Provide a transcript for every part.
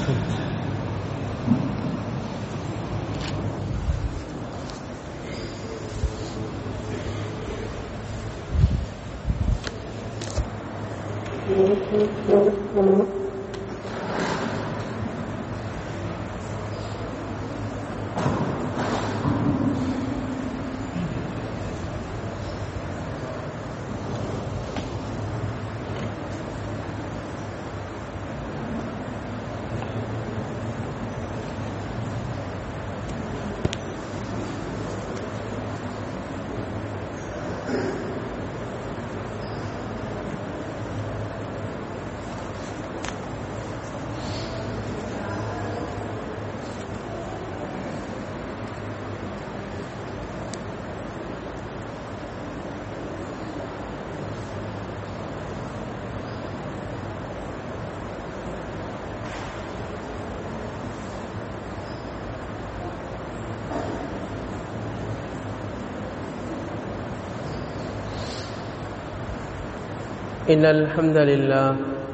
إن الحمد لله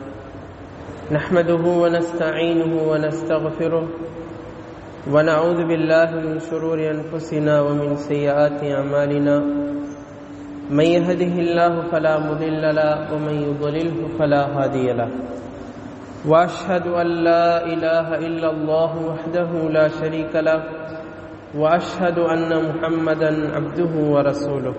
نحمده ونستعينه ونستغفره ونعوذ بالله من شرور أنفسنا ومن سيئات أعمالنا من يهده الله فلا مضل له ومن يضلله فلا هادي له وأشهد أن لا إله إلا الله وحده لا شريك له وأشهد أن محمدا عبده ورسوله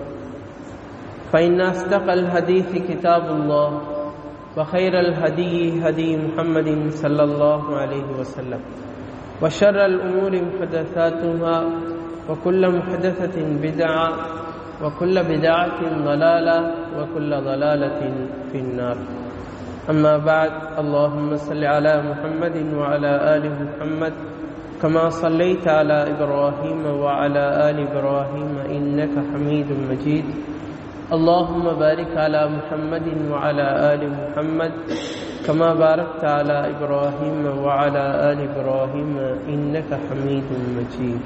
فإن أصدق الحديث كتاب الله وخير الهدي هدي محمد صلى الله عليه وسلم وشر الأمور محدثاتها وكل محدثة بدعة وكل بدعة ضلالة وكل ضلالة في النار أما بعد اللهم صل على محمد وعلى آل محمد كما صليت على إبراهيم وعلى آل إبراهيم إنك حميد مجيد اللهم بارك على محمد وعلى آل محمد كما باركت على إبراهيم وعلى آل إبراهيم إنك حميد مجيد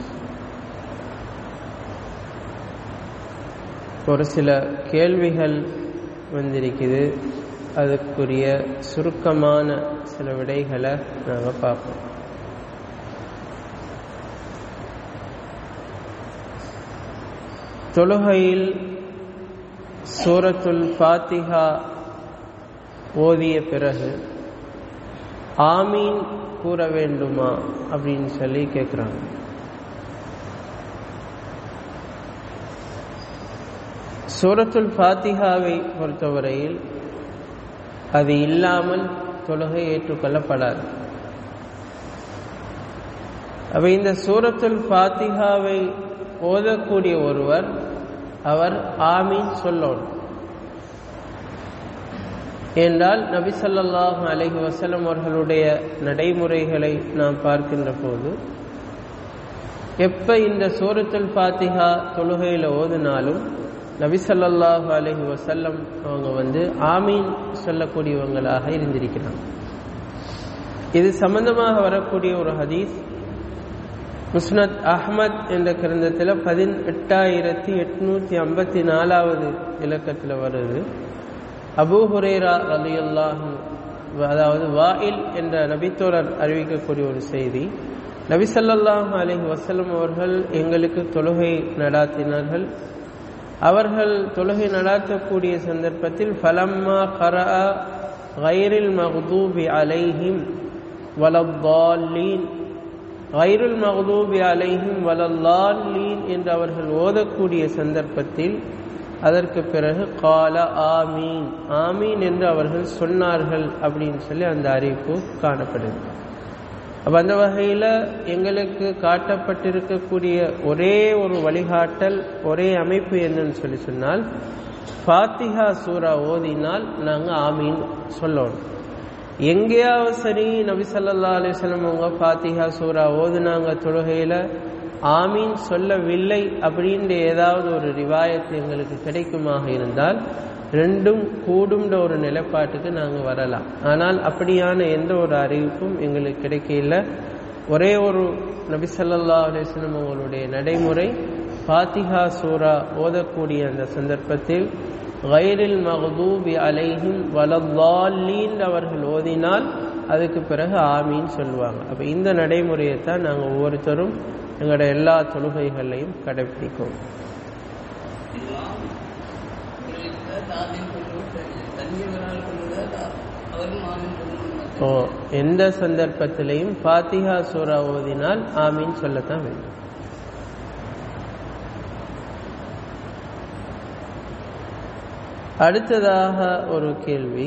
ஒரு சில கேள்விகள் வந்திருக்குது அதுக்குரிய சுருக்கமான சில விடைகளை நாங்கள் பார்ப்போம் தொழுகையில் சூரத்துல் ஃபாத்திஹா ஓதிய பிறகு ஆமீன் கூற வேண்டுமா அப்படின்னு சொல்லி கேட்குறாங்க சூரத்துல் ஃபாத்திஹாவை பொறுத்தவரையில் அது இல்லாமல் தொழுகை ஏற்றுக்கொள்ளப்படாது அப்ப இந்த சூரத்துல் ஃபாத்திஹாவை ஓதக்கூடிய ஒருவர் அவர் ஆமீன் சொல்லணும் என்றால் நபி சொல்லாஹு அலஹி வசலம் அவர்களுடைய நடைமுறைகளை நாம் பார்க்கின்ற போது எப்ப இந்த சூரத்துல் ஃபாத்திஹா தொழுகையில் ஓதினாலும் நபி சொல்லாஹு அலஹி வசல்லம் அவங்க வந்து ஆமீன் சொல்லக்கூடியவங்களாக இருந்திருக்கிறாங்க இது சம்பந்தமாக வரக்கூடிய ஒரு ஹதீஸ் முஸ்னத் அஹ்மத் என்ற கிரந்தத்தில் பதினெட்டாயிரத்தி எட்நூத்தி ஐம்பத்தி நாலாவது இலக்கத்தில் வருது அபு ஹுரேரா அலி அல்லாஹு அதாவது வாயில் என்ற நபித்தோரர் அறிவிக்கக்கூடிய ஒரு செய்தி நபி சல்லாஹூ அலஹி வசலம் அவர்கள் எங்களுக்கு தொழுகை நடாத்தினார்கள் அவர்கள் தொழுகை நடாத்தக்கூடிய சந்தர்ப்பத்தில் ஃபலம்மா கரா கைரில் மஹதூபி அலைஹிம் வலத்தாலீன் கைருல் மகதூபி அலைஹிம் வலல்லாலீன் என்று அவர்கள் ஓதக்கூடிய சந்தர்ப்பத்தில் அதற்கு பிறகு கால ஆமீன் ஆமீன் என்று அவர்கள் சொன்னார்கள் அப்படின்னு சொல்லி அந்த அறிவிப்பு காணப்படுது அப்போ அந்த வகையில் எங்களுக்கு காட்டப்பட்டிருக்கக்கூடிய ஒரே ஒரு வழிகாட்டல் ஒரே அமைப்பு என்னன்னு சொல்லி சொன்னால் ஃபாத்திஹா சூரா ஓதினால் நாங்கள் ஆமீன் சொல்லணும் எங்கேயாவது சரி நபி சல்லா அலிஸ்லம் அவங்க ஃபாத்திஹா சூரா ஓதுனாங்க தொழுகையில் ஆமீன் சொல்லவில்லை அப்படின்ற ஏதாவது ஒரு ரிவாயத்து எங்களுக்கு கிடைக்குமாக இருந்தால் ரெண்டும் கூடும்ன்ற ஒரு நிலைப்பாட்டுக்கு நாங்கள் வரலாம் ஆனால் அப்படியான எந்த ஒரு அறிவிப்பும் எங்களுக்கு கிடைக்கல ஒரே ஒரு நபி சல்லா அலிஸ்லம் அவங்களுடைய நடைமுறை ஃபாத்திஹா சூரா ஓதக்கூடிய அந்த சந்தர்ப்பத்தில் கைரில் மகதூபி அலைஹிம் வலல்லாலீன் அவர்கள் ஓதினால் அதுக்கு பிறகு ஆமின்னு சொல்லுவாங்க அப்போ இந்த நடைமுறையை தான் நாங்கள் ஒவ்வொருத்தரும் எங்களோட எல்லா தொழுகைகளையும் கடைபிடிக்கும் ஓ எந்த சந்தர்ப்பத்திலையும் ஃபாத்திஹா சூரா ஓதினால் ஆமீன் சொல்லத்தான் வேண்டும் அடுத்ததாக ஒரு கேள்வி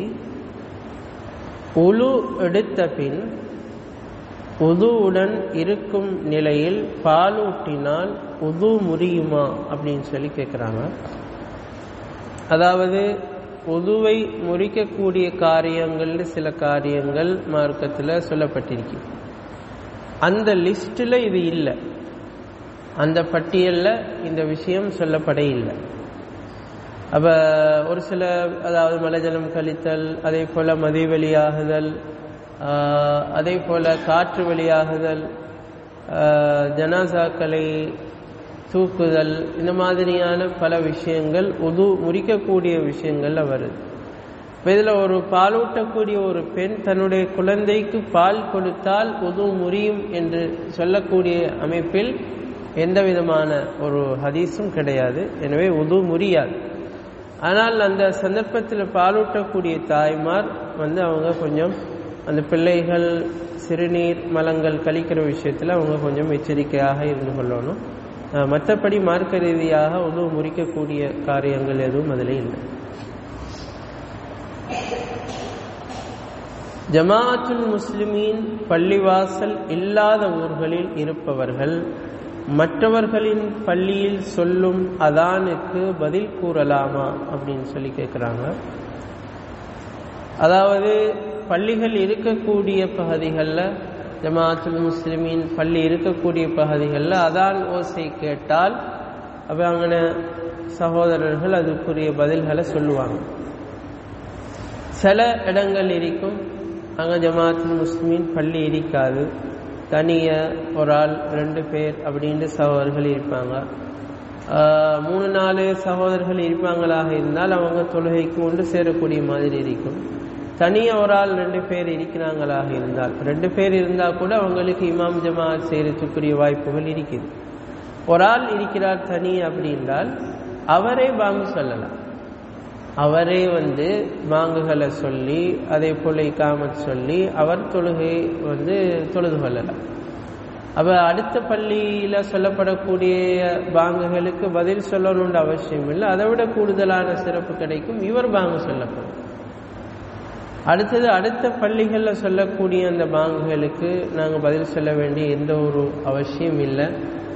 உழு எடுத்த பின் உதுவுடன் இருக்கும் நிலையில் பாலூட்டினால் உது முறியுமா அப்படின்னு சொல்லி கேட்குறாங்க அதாவது உதுவை முறிக்கக்கூடிய காரியங்கள்னு சில காரியங்கள் மார்க்கத்தில் சொல்லப்பட்டிருக்கு அந்த லிஸ்டில் இது இல்லை அந்த பட்டியலில் இந்த விஷயம் சொல்லப்பட இல்லை அப்போ ஒரு சில அதாவது மலஜலம் கழித்தல் அதே போல் மதி வெளியாகுதல் அதே போல் காற்று வெளியாகுதல் ஜனாசாக்களை தூக்குதல் இந்த மாதிரியான பல விஷயங்கள் உது முறிக்கக்கூடிய விஷயங்கள்ல வருது இப்போ இதில் ஒரு பாலூட்டக்கூடிய ஒரு பெண் தன்னுடைய குழந்தைக்கு பால் கொடுத்தால் உது முறியும் என்று சொல்லக்கூடிய அமைப்பில் எந்த விதமான ஒரு ஹதீஸும் கிடையாது எனவே உது முறியாது ஆனால் அந்த சந்தர்ப்பத்தில் பாலூட்டக்கூடிய தாய்மார் வந்து அவங்க கொஞ்சம் அந்த பிள்ளைகள் சிறுநீர் மலங்கள் கழிக்கிற விஷயத்தில் அவங்க கொஞ்சம் எச்சரிக்கையாக இருந்து கொள்ளணும் மற்றபடி மார்க்க ரீதியாக உணவு முறிக்கக்கூடிய காரியங்கள் எதுவும் அதில் இல்லை ஜமாஅத்துல் முஸ்லிமீன் பள்ளிவாசல் இல்லாத ஊர்களில் இருப்பவர்கள் மற்றவர்களின் பள்ளியில் சொல்லும் அதானுக்கு பதில் கூறலாமா அப்படின்னு சொல்லி கேட்குறாங்க அதாவது பள்ளிகள் இருக்கக்கூடிய பகுதிகளில் ஜமாத்துல் முஸ்லிமின் பள்ளி இருக்கக்கூடிய பகுதிகளில் அதான் ஓசை கேட்டால் அப்போ அங்கே சகோதரர்கள் அதுக்குரிய பதில்களை சொல்லுவாங்க சில இடங்கள் இருக்கும் அங்கே ஜமாத்துல் முஸ்லிமின் பள்ளி இருக்காது தனிய ஒரு ஆள் ரெண்டு பேர் அப்படின்ட்டு சகோதரர்கள் இருப்பாங்க மூணு நாலு சகோதரர்கள் இருப்பாங்களாக இருந்தால் அவங்க தொழுகைக்கு ஒன்று சேரக்கூடிய மாதிரி இருக்கும் தனியாக ஒரு ஆள் ரெண்டு பேர் இருக்கிறாங்களாக இருந்தால் ரெண்டு பேர் இருந்தால் கூட அவங்களுக்கு இமாம் ஜமாத் செய்கிறதுக்குரிய வாய்ப்புகள் இருக்குது ஒரு ஆள் இருக்கிறார் தனி அப்படின்றால் அவரே பாங்கு சொல்லலாம் அவரே வந்து பாங்குகளை சொல்லி அதே போல இக்காமத் சொல்லி அவர் தொழுகை வந்து தொழுது கொள்ளலாம் அப்போ அடுத்த பள்ளியில் சொல்லப்படக்கூடிய பாங்குகளுக்கு பதில் சொல்லணுன்ற அவசியம் இல்லை அதை விட கூடுதலான சிறப்பு கிடைக்கும் இவர் பாங்கு சொல்லப்படும் அடுத்தது அடுத்த பள்ளிகளில் சொல்லக்கூடிய அந்த பாங்குகளுக்கு நாங்கள் பதில் சொல்ல வேண்டிய எந்த ஒரு அவசியம் இல்லை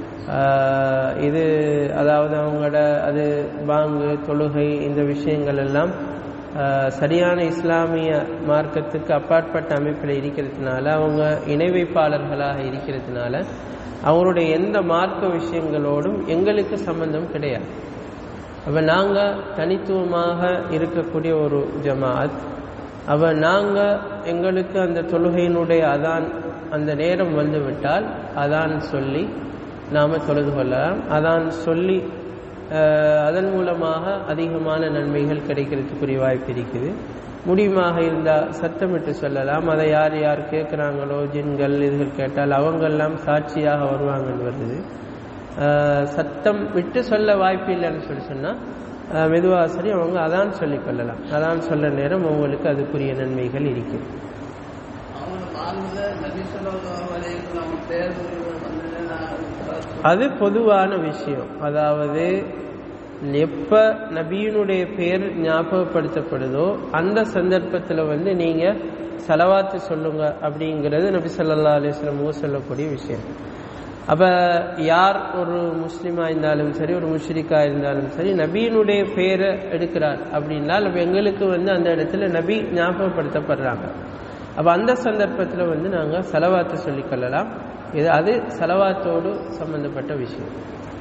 இது அதாவது அவங்களோட அது பாங்கு தொழுகை இந்த விஷயங்கள் எல்லாம் சரியான இஸ்லாமிய மார்க்கத்துக்கு அப்பாற்பட்ட அமைப்பில் இருக்கிறதுனால அவங்க இணை வைப்பாளர்களாக இருக்கிறதுனால அவங்களுடைய எந்த மார்க்க விஷயங்களோடும் எங்களுக்கு சம்பந்தம் கிடையாது அப்போ நாங்கள் தனித்துவமாக இருக்கக்கூடிய ஒரு ஜமாத் அப்போ நாங்கள் எங்களுக்கு அந்த தொழுகையினுடைய அதான் அந்த நேரம் வந்துவிட்டால் அதான் சொல்லி நாம் தொழுது கொள்ளலாம் அதான் சொல்லி அதன் மூலமாக அதிகமான நன்மைகள் கிடைக்கிறதுக்குரிய வாய்ப்பு இருக்குது முடியுமாக இருந்தால் சத்தமிட்டு சொல்லலாம் அதை யார் யார் கேட்குறாங்களோ ஜின்கள் இதுகள் கேட்டால் அவங்கெல்லாம் சாட்சியாக வருவாங்கன்னு வருது சத்தம் விட்டு சொல்ல வாய்ப்பு இல்லைன்னு சொல்லி சொன்னால் மெதுவாக சரி அவங்க அதான் சொல்லி கொள்ளலாம் அதான் சொல்ல நேரம் அவங்களுக்கு அதுக்குரிய நன்மைகள் இருக்குது அது பொதுவான விஷயம் அதாவது எப்ப நபியினுடைய பெயர் ஞாபகப்படுத்தப்படுதோ அந்த சந்தர்ப்பத்தில் வந்து நீங்க செலவாத்து சொல்லுங்க அப்படிங்கிறது நபி சொல்லா அலிஸ்லமுக சொல்லக்கூடிய விஷயம் அப்ப யார் ஒரு முஸ்லீமா இருந்தாலும் சரி ஒரு முஷ்ரிக்கா இருந்தாலும் சரி நபியினுடைய பெயரை எடுக்கிறார் அப்படின்னால் அப்ப எங்களுக்கு வந்து அந்த இடத்துல நபி ஞாபகப்படுத்தப்படுறாங்க அப்ப அந்த சந்தர்ப்பத்தில் வந்து நாங்கள் செலவாத்து சொல்லிக்கொள்ளலாம் இது அது செலவாத்தோடு சம்பந்தப்பட்ட விஷயம்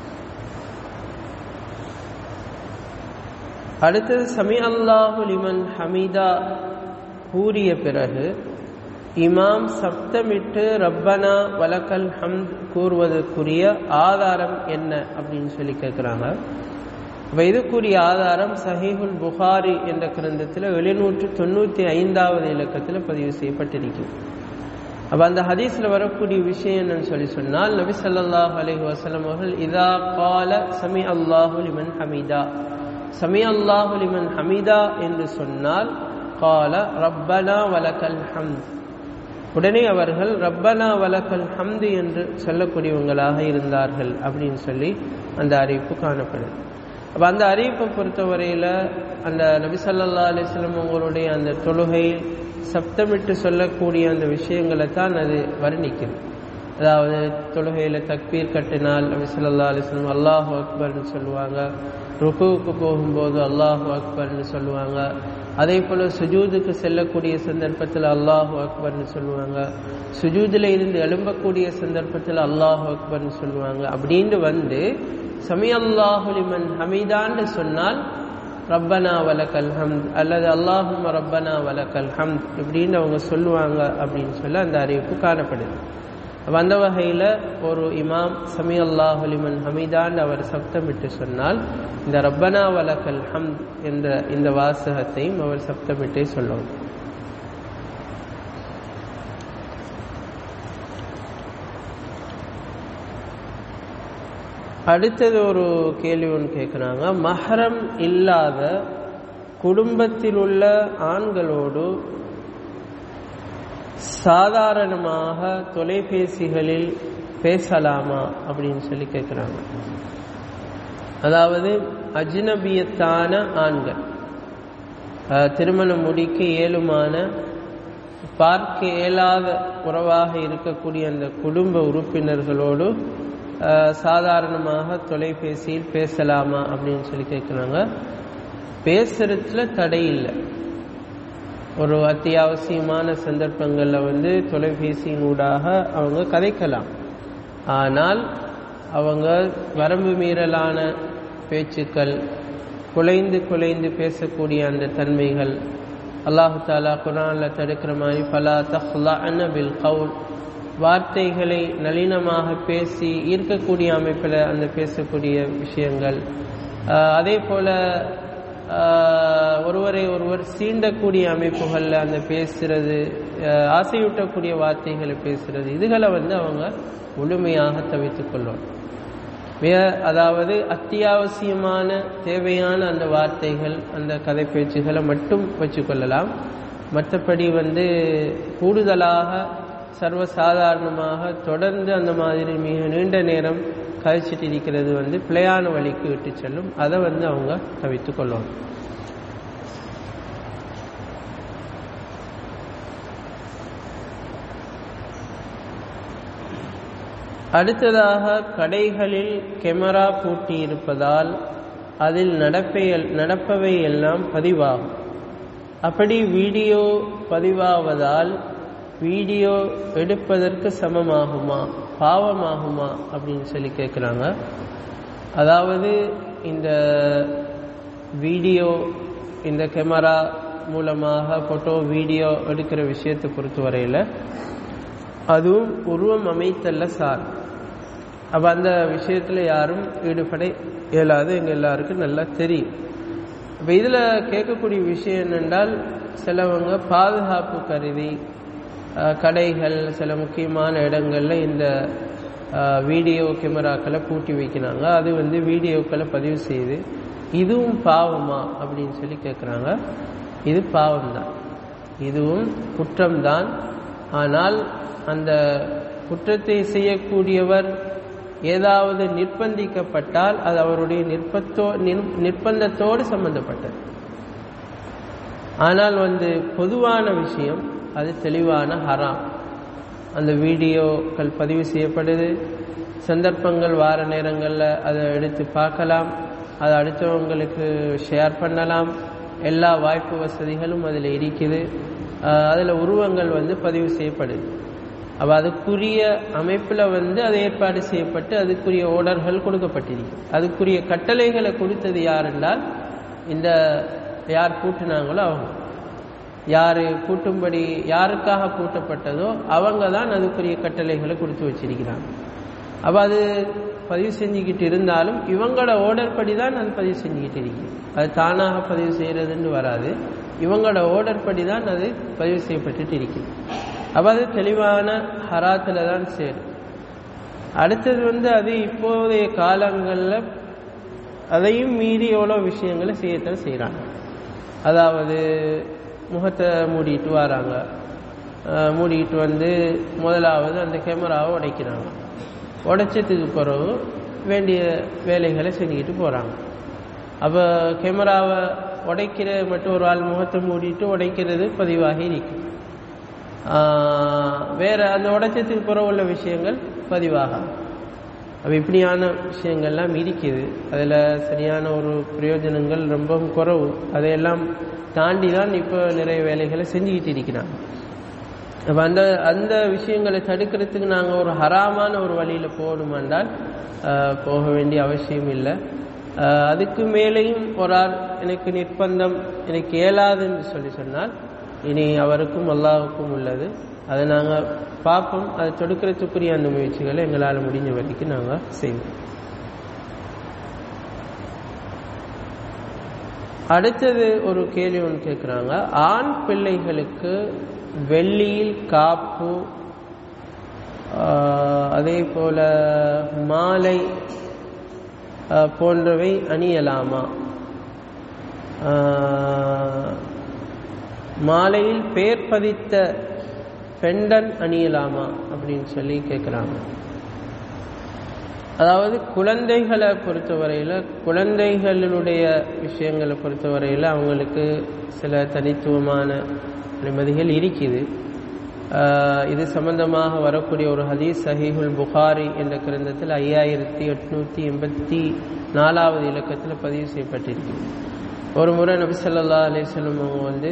அடுத்தது சமி அல்லாஹு லிமன் ஹமீதா கூறிய பிறகு இமாம் சப்தமிட்டு ரப்பனா வலக்கல் ஹம்த் கூறுவதற்குரிய ஆதாரம் என்ன அப்படின்னு சொல்லி கேட்குறாங்க அப்ப இதுக்குரிய ஆதாரம் சஹீஹுல் புகாரி என்ற கிரந்தத்தில் எழுநூற்று தொண்ணூற்றி ஐந்தாவது இலக்கத்தில் பதிவு செய்யப்பட்டிருக்கிறது அப்ப அந்த ஹதீஸ்ல வரக்கூடிய விஷயம் என்னன்னு சொல்லி சொன்னால் நபி ஸல்லல்லாஹு அலைஹி வஸல்லம் அவர்கள் இதா கால சமி அல்லாஹு லிமன் ஹமீதா சமி அல்லாஹு லிமன் ஹமீதா என்று சொன்னால் கால ரப்பனா வலக்கல் ஹம்த் உடனே அவர்கள் ரப்பனா வலக்கல் ஹம்து என்று சொல்லக்கூடியவங்களாக இருந்தார்கள் அப்படின்னு சொல்லி அந்த அறிவிப்பு காணப்படுது அப்ப அந்த அறிவிப்பை பொறுத்தவரையில அந்த நபி ஸல்லல்லாஹு அலைஹி வஸல்லம் உங்களுடைய அந்த தொழுகையில் சப்தமிட்டு சொல்லக்கூடிய அந்த விஷயங்களை தான் அது வர்ணிக்குது அதாவது தொழுகையில தக்பீர் கட்டினால் நபி ஸல்லல்லாஹு அலைஹி வஸல்லம் அல்லாஹு அக்பர்னு சொல்லுவாங்க ருக்குவுக்கு போகும்போது அல்லாஹு அக்பர்னு சொல்லுவாங்க அதே போல சுஜூதுக்கு செல்லக்கூடிய சந்தர்ப்பத்தில் அல்லாஹு அக்பர்னு சொல்லுவாங்க சுஜூதுல இருந்து எழும்பக்கூடிய சந்தர்ப்பத்தில் அல்லாஹு அக்பர்னு சொல்லுவாங்க அப்படின்னு வந்து சமி அல்லாஹு லிமன் ஹமீதான்னு சொன்னால் ரப்பனா வலக்கல் ஹம்த் அல்லது அல்லாஹும் ரப்பனா வலக்கல் ஹம்த் இப்படின்னு அவங்க சொல்லுவாங்க அப்படின்னு சொல்லி அந்த அறிவிப்பு காணப்படுது அந்த வகையில் ஒரு இமாம் சமி அல்லாஹு லிமன் ஹமீதான் அவர் சப்தமிட்டு சொன்னால் இந்த ரப்பனா வலக்கல் ஹம்த் என்ற இந்த வாசகத்தையும் அவர் சப்தமிட்டே சொல்லணும் அடுத்தது ஒரு கேள்வி ஒன்று கேட்குறாங்க மஹரம் இல்லாத குடும்பத்தில் உள்ள ஆண்களோடு சாதாரணமாக தொலைபேசிகளில் பேசலாமா அப்படின்னு சொல்லி கேட்குறாங்க அதாவது அஜ்னபியத்தான ஆண்கள் திருமணம் முடிக்க இயலுமான பார்க்க இயலாத உறவாக இருக்கக்கூடிய அந்த குடும்ப உறுப்பினர்களோடு சாதாரணமாக தொலைபேசியில் பேசலாமா அப்படின்னு சொல்லி கேட்குறாங்க பேசுறதுல தடை இல்லை ஒரு அத்தியாவசியமான சந்தர்ப்பங்களில் வந்து தொலைபேசியின் ஊடாக அவங்க கதைக்கலாம் ஆனால் அவங்க வரம்பு மீறலான பேச்சுக்கள் குலைந்து குலைந்து பேசக்கூடிய அந்த தன்மைகள் அல்லாஹு தாலா குரானில் தடுக்கிற மாதிரி பலா தஹ்லான பில் கவுல் வார்த்தைகளை நளினமாக பேசி ஈர்க்கக்கூடிய அமைப்பில் அந்த பேசக்கூடிய விஷயங்கள் அதே போல ஒருவரை ஒருவர் சீண்டக்கூடிய அமைப்புகளில் அந்த பேசுறது ஆசையூட்டக்கூடிய வார்த்தைகளை பேசுறது இதுகளை வந்து அவங்க முழுமையாக தவித்துக் கொள்ளணும் மிக அதாவது அத்தியாவசியமான தேவையான அந்த வார்த்தைகள் அந்த கதை பேச்சுகளை மட்டும் வச்சுக்கொள்ளலாம் மற்றபடி வந்து கூடுதலாக சர்வசாதாரணமாக தொடர்ந்து அந்த மாதிரி மிக நீண்ட நேரம் கழிச்சிட்டு இருக்கிறது வந்து பிழையான வழிக்கு விட்டு செல்லும் அதை வந்து அவங்க தவித்து கொள்ளணும் அடுத்ததாக கடைகளில் கெமரா பூட்டி இருப்பதால் அதில் நடப்பை நடப்பவை எல்லாம் பதிவாகும் அப்படி வீடியோ பதிவாவதால் வீடியோ எடுப்பதற்கு சமமாகுமா பாவமாகுமா அப்படின்னு சொல்லி கேட்குறாங்க அதாவது இந்த வீடியோ இந்த கேமரா மூலமாக ஃபோட்டோ வீடியோ எடுக்கிற விஷயத்தை பொறுத்தவரையில் அதுவும் உருவம் அமைத்தல்ல சார் அப்போ அந்த விஷயத்தில் யாரும் ஈடுபட இயலாது எங்கள் எல்லாருக்கும் நல்லா தெரியும் இப்போ இதில் கேட்கக்கூடிய விஷயம் என்னென்றால் சிலவங்க பாதுகாப்பு கருதி கடைகள் சில முக்கியமான இடங்களில் இந்த வீடியோ கேமராக்களை பூட்டி வைக்கிறாங்க அது வந்து வீடியோக்களை பதிவு செய்து இதுவும் பாவமா அப்படின்னு சொல்லி கேட்குறாங்க இது பாவம்தான் இதுவும் குற்றம்தான் ஆனால் அந்த குற்றத்தை செய்யக்கூடியவர் ஏதாவது நிர்பந்திக்கப்பட்டால் அது அவருடைய நிர்பத்தோ நிர்பந்தத்தோடு சம்பந்தப்பட்டது ஆனால் வந்து பொதுவான விஷயம் அது தெளிவான ஹராம் அந்த வீடியோக்கள் பதிவு செய்யப்படுது சந்தர்ப்பங்கள் வார நேரங்களில் அதை எடுத்து பார்க்கலாம் அதை அடுத்தவங்களுக்கு ஷேர் பண்ணலாம் எல்லா வாய்ப்பு வசதிகளும் அதில் இருக்குது அதில் உருவங்கள் வந்து பதிவு செய்யப்படுது அப்போ அதுக்குரிய அமைப்பில் வந்து அது ஏற்பாடு செய்யப்பட்டு அதுக்குரிய ஓர்டர்கள் கொடுக்கப்பட்டிருக்கு அதுக்குரிய கட்டளைகளை கொடுத்தது யார் என்றால் இந்த யார் கூட்டினாங்களோ அவங்க யார் கூட்டும்படி யாருக்காக கூட்டப்பட்டதோ அவங்க தான் அதுக்குரிய கட்டளைகளை கொடுத்து வச்சிருக்கிறாங்க அப்போ அது பதிவு செஞ்சுக்கிட்டு இருந்தாலும் இவங்களோட ஓர்டர் படி தான் அது பதிவு செஞ்சுக்கிட்டு இருக்கு அது தானாக பதிவு செய்யறதுன்னு வராது இவங்களோட ஓர்டர் படி தான் அது பதிவு செய்யப்பட்டுட்டு இருக்கு அப்போ அது தெளிவான ஹராத்தில் தான் சேரும் அடுத்தது வந்து அது இப்போதைய காலங்களில் அதையும் மீறி எவ்வளோ விஷயங்களை செய்யத்தான் செய்கிறாங்க அதாவது முகத்தை மூடிட்டு வராங்க மூடிட்டு வந்து முதலாவது அந்த கேமராவை உடைக்கிறாங்க உடைச்சதுக்கு பிறகு வேண்டிய வேலைகளை செஞ்சுக்கிட்டு போகிறாங்க அப்போ கேமராவை உடைக்கிற மட்டும் ஒரு ஆள் முகத்தை மூடிட்டு உடைக்கிறது பதிவாகி இருக்கு வேற அந்த உடைச்சதுக்கு பிறகு உள்ள விஷயங்கள் பதிவாக அப்போ இப்படியான விஷயங்கள்லாம் இருக்குது அதில் சரியான ஒரு பிரயோஜனங்கள் ரொம்பவும் குறவு அதையெல்லாம் தாண்டி தான் இப்போ நிறைய வேலைகளை செஞ்சுக்கிட்டு இருக்கிறாங்க அப்போ அந்த அந்த விஷயங்களை தடுக்கிறதுக்கு நாங்கள் ஒரு ஹராமான ஒரு வழியில் போகணுமென்றால் போக வேண்டிய அவசியம் இல்லை அதுக்கு மேலேயும் ஒரு ஆள் எனக்கு நிர்பந்தம் எனக்கு இயலாதுன்னு சொல்லி சொன்னால் இனி அவருக்கும் அல்லாவுக்கும் உள்ளது அதை நாங்கள் பார்ப்போம் அதை தொடுக்கிறதுக்குரிய அந்த முயற்சிகளை எங்களால் முடிஞ்ச வரைக்கும் நாங்கள் செய்வோம் அடுத்தது ஒரு கேள்வி ஒன்று கேட்குறாங்க ஆண் பிள்ளைகளுக்கு வெள்ளியில் காப்பு அதே போல மாலை போன்றவை அணியலாமா மாலையில் பேர் பதித்த பெண்டன் அணியலாமா அப்படின்னு சொல்லி கேட்குறாங்க அதாவது குழந்தைகளை பொறுத்தவரையில் குழந்தைகளுடைய விஷயங்களை பொறுத்தவரையில் அவங்களுக்கு சில தனித்துவமான நிம்மதிகள் இருக்குது இது சம்பந்தமாக வரக்கூடிய ஒரு ஹதீஸ் சஹீஹுல் புகாரி என்ற கிரந்தத்தில் ஐயாயிரத்தி எட்நூற்றி எண்பத்தி நாலாவது இலக்கத்தில் பதிவு செய்யப்பட்டிருக்கிறது ஒரு முறை நபி சொல்லா அலிஸ்லம் அவங்க வந்து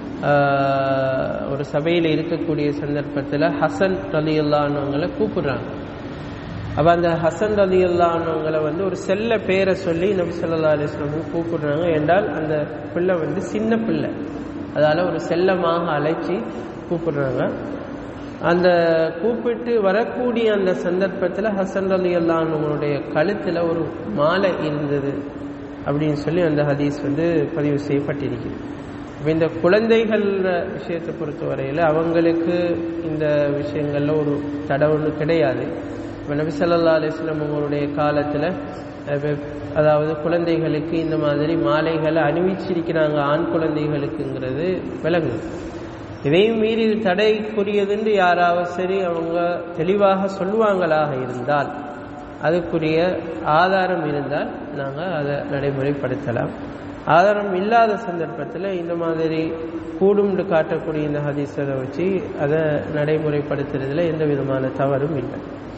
ஒரு சபையில் இருக்கக்கூடிய சந்தர்ப்பத்தில் ஹசன் ரலி அல்லானவங்களை கூப்பிடுறாங்க அப்போ அந்த ஹசன் ரலி அல்லானவங்களை வந்து ஒரு செல்ல பேரை சொல்லி நபி சொல்லா அலிஸ்லமும் கூப்பிடுறாங்க என்றால் அந்த பிள்ளை வந்து சின்ன பிள்ளை அதால் ஒரு செல்லமாக அழைச்சி கூப்பிடுறாங்க அந்த கூப்பிட்டு வரக்கூடிய அந்த சந்தர்ப்பத்தில் ஹசன் அலி அல்லானவங்களுடைய கழுத்தில் ஒரு மாலை இருந்தது அப்படின்னு சொல்லி அந்த ஹதீஸ் வந்து பதிவு செய்யப்பட்டிருக்கு இப்போ இந்த குழந்தைகள் விஷயத்தை பொறுத்தவரையில் அவங்களுக்கு இந்த விஷயங்களில் ஒரு தடை ஒன்று கிடையாது இப்போ நபி சல்லா அலிஸ்லாம் அவங்களுடைய காலத்தில் அதாவது குழந்தைகளுக்கு இந்த மாதிரி மாலைகளை அணிவிச்சிருக்கிறாங்க ஆண் குழந்தைகளுக்குங்கிறது விலங்கு இதையும் மீறி இது தடைக்குரியதுன்னு யாராவது சரி அவங்க தெளிவாக சொல்லுவாங்களாக இருந்தால் அதுக்குரிய ஆதாரம் இருந்தால் நாங்கள் அதை நடைமுறைப்படுத்தலாம் ஆதாரம் இல்லாத சந்தர்ப்பத்தில் இந்த மாதிரி கூடும்னு காட்டக்கூடிய இந்த ஹதீஸரை வச்சு அதை நடைமுறைப்படுத்துறதுல எந்த விதமான தவறும் இல்லை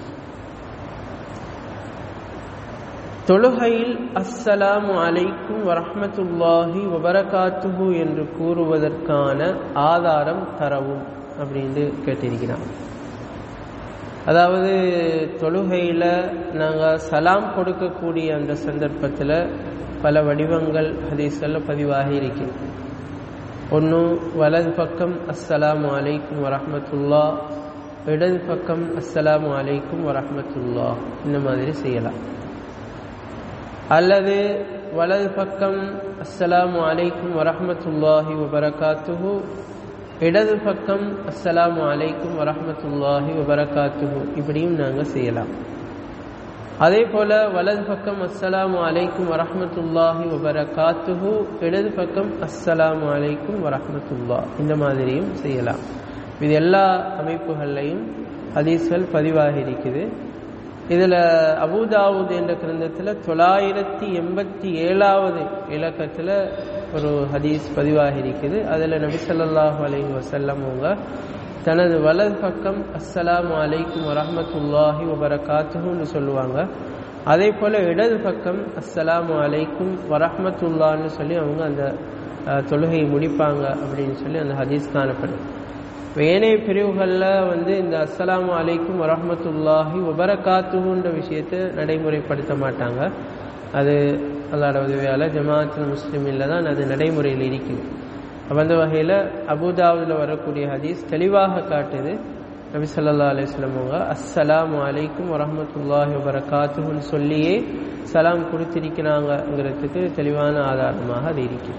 தொழுகையில் அஸ்ஸலாமு அலைக்கும் வரஹமத்துல்லாஹி வபரகாத்துஹு என்று கூறுவதற்கான ஆதாரம் தரவும் அப்படின்னு கேட்டிருக்கிறான் அதாவது தொழுகையில் நாங்கள் சலாம் கொடுக்கக்கூடிய அந்த சந்தர்ப்பத்தில் பல வடிவங்கள் ஹதீஸ்களில் பதிவாகி இருக்கிறது ஒன்று வலது பக்கம் அஸ்ஸலாமு அலைக்கும் வரஹமத்துல்லா இடது பக்கம் அஸ்ஸலாமு அலைக்கும் வரஹமத்துல்லா இந்த மாதிரி செய்யலாம் அல்லது வலது பக்கம் அஸ்ஸலாமு அலைக்கும் வரஹமத்துல்லாஹி வபரகாத்துஹு இடது பக்கம் அஸ்ஸலாமு அலைக்கும் வரஹமத்துல்லாஹி வபரகாத்துஹு இப்படியும் நாங்கள் செய்யலாம் அதே போல வலது பக்கம் அஸ்ஸலாமு அலைக்கும் வரஹமத்துல்லாஹி வபரகாத்துஹு இடது பக்கம் அஸ்ஸலாமு அலைக்கும் வரஹமத்துல்லா இந்த மாதிரியும் செய்யலாம் இது எல்லா அமைப்புகள்லையும் ஹதீஸ்கள் பதிவாகி இருக்குது இதில் அபுதாவுத் என்ற கிரந்தத்தில் தொள்ளாயிரத்தி எண்பத்தி ஏழாவது இலக்கத்தில் ஒரு ஹதீஸ் பதிவாகி இருக்குது அதில் நபி ஸல்லல்லாஹு அலைஹி வஸல்லம் அவங்க தனது வலது பக்கம் அஸ்ஸலாமு அலைக்கும் வரஹமத்துல்லாஹி வபரகாத்துஹுன்னு சொல்லுவாங்க அதே போல் இடது பக்கம் அஸ்ஸலாமு அலைக்கும் வரஹமத்துல்லான்னு சொல்லி அவங்க அந்த அஹ், தொழுகையை முடிப்பாங்க அப்படின்னு சொல்லி அந்த ஹதீஸ் காணப்படும் ஏனைய பிரிவுகளில் வந்து இந்த அஸ்ஸலாமு அலைக்கும் வரஹமத்துல்லாஹி வபரகாத்துன்ற விஷயத்தை நடைமுறைப்படுத்த மாட்டாங்க அது அல்லாட உதவியால் ஜமாஅத்துல் முஸ்லிமில் தான் அது நடைமுறையில் இருக்குது அப்ப அந்த வகையில் அபுதாவுதில் வரக்கூடிய ஹதீஸ் தெளிவாக காட்டுது நபி ஸல்லல்லாஹு அலைஹி வஸல்லம் அவங்க அஸ்ஸலாமு அலைக்கும் வரஹ்மத்துல்லாஹி வபரகாத்துஹுன்னு சொல்லியே சலாம் கொடுத்திருக்கிறாங்கங்கிறதுக்கு தெளிவான ஆதாரமாக அது இருக்கு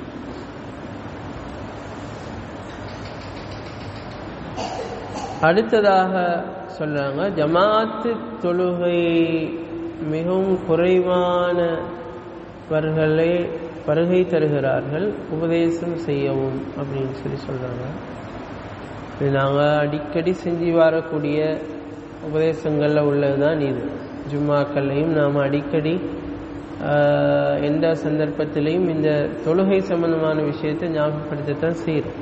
அடுத்ததாக சொல்றாங்க ஜமாத்து தொழுகை மிகவும் குறைவானவர்களே வருகை தருகிறார்கள் உபதேசம் செய்யவும் அப்படின்னு சொல்லி சொல்றாங்க இது நாங்கள் அடிக்கடி செஞ்சு வரக்கூடிய உபதேசங்களில் உள்ளதுதான் இது ஜும்மாக்கள்லையும் நாம் அடிக்கடி ஆஹ், எந்த சந்தர்ப்பத்திலையும் இந்த தொழுகை சம்பந்தமான விஷயத்தை ஞாபகப்படுத்தத்தான் செய்கிறோம்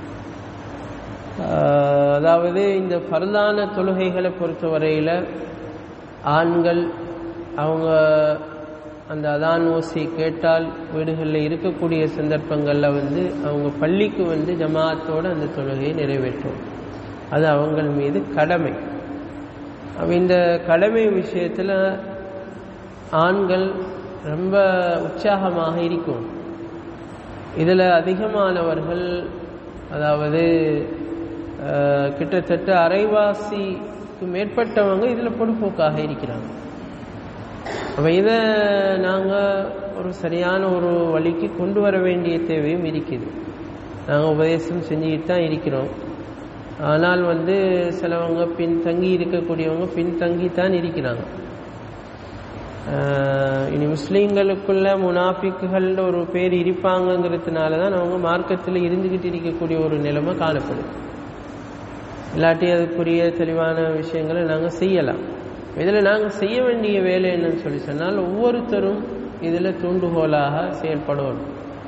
ஆஹ், அதாவது இந்த பரதான தொழுகைகளை பொறுத்தவரையில் ஆண்கள் அவங்க அந்த அதான் ஓசை கேட்டால் வீடுகளில் இருக்கக்கூடிய சந்தர்ப்பங்களில் வந்து அவங்க பள்ளிக்கு வந்து ஜமாத்தோடு அந்த தொழுகையை நிறைவேற்றும் அது அவங்கள் மீது கடமை அப்ப இந்த கடமை விஷயத்தில் ஆண்கள் ரொம்ப உற்சாகமாக இருக்கும் இதில் அதிகமானவர்கள் அதாவது அஹ், கிட்டத்தட்ட அரைவாசிக்கு மேற்பட்டவங்க இதில் பொடுப்போக்காக இருக்கிறாங்க அப்போ இதை நாங்கள் ஒரு சரியான ஒரு வழிக்கு கொண்டு வர வேண்டிய தேவையும் இருக்குது நாங்கள் உபதேசம் செஞ்சுக்கிட்டு தான் இருக்கிறோம் ஆனால் வந்து சிலவங்க பின்தங்கி இருக்கக்கூடியவங்க பின்தங்கி தான் இருக்கிறாங்க ஆஹ் இனி முஸ்லீம்களுக்குள்ள முனாஃபிக்குகள்னு ஒரு பேர் இருப்பாங்கங்கிறதுனால தான் அவங்க மார்க்கத்தில் இருந்துக்கிட்டு இருக்கக்கூடிய ஒரு நிலைமை காணப்படுது இல்லாட்டி அதுக்குரிய தெளிவான விஷயங்களை நாங்கள் செய்யலாம் இதில் நாங்கள் செய்ய வேண்டிய வேலை என்னன்னு சொல்லி சொன்னால் ஒவ்வொருத்தரும் இதில் தூண்டுகோலாக செயல்படணும்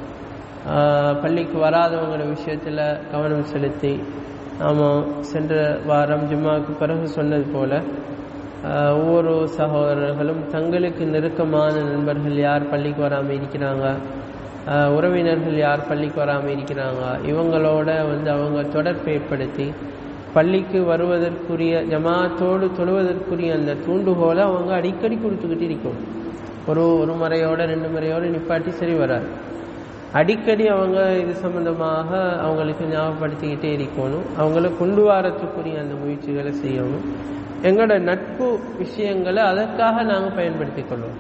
ஆஹ் பள்ளிக்கு வராதவங்கள விஷயத்தில் கவனம் செலுத்தி நாம் சென்ற வாரம் ஜும்மாவுக்கு பிறகு சொன்னது போல ஆஹ் ஒவ்வொரு சகோதரர்களும் தங்களுக்கு நெருக்கமான நண்பர்கள் யார் பள்ளிக்கு வராமல் இருக்கிறாங்க ஆஹ் உறவினர்கள் யார் பள்ளிக்கு வராமல் இருக்கிறாங்க இவங்களோட வந்து அவங்க தொடர்பு ஏற்படுத்தி பள்ளிக்கு வருவதற்குரிய ஜமாத்தோடு தொழுவதற்குரிய அந்த தூண்டுகோலை அவங்க அடிக்கடி கொடுத்துக்கிட்டு இருக்கணும் ஒரு ஒரு முறையோட ரெண்டு முறையோட நிப்பாட்டி சரி வராது அடிக்கடி அவங்க இது சம்பந்தமாக அவங்களுக்கு ஞாபகப்படுத்திக்கிட்டே இருக்கணும் அவங்கள கொண்டு வரத்துக்குரிய அந்த முயற்சிகளை செய்யணும் எங்களோட நட்பு விஷயங்களை அதற்காக நாங்கள் பயன்படுத்திக் கொள்வோம்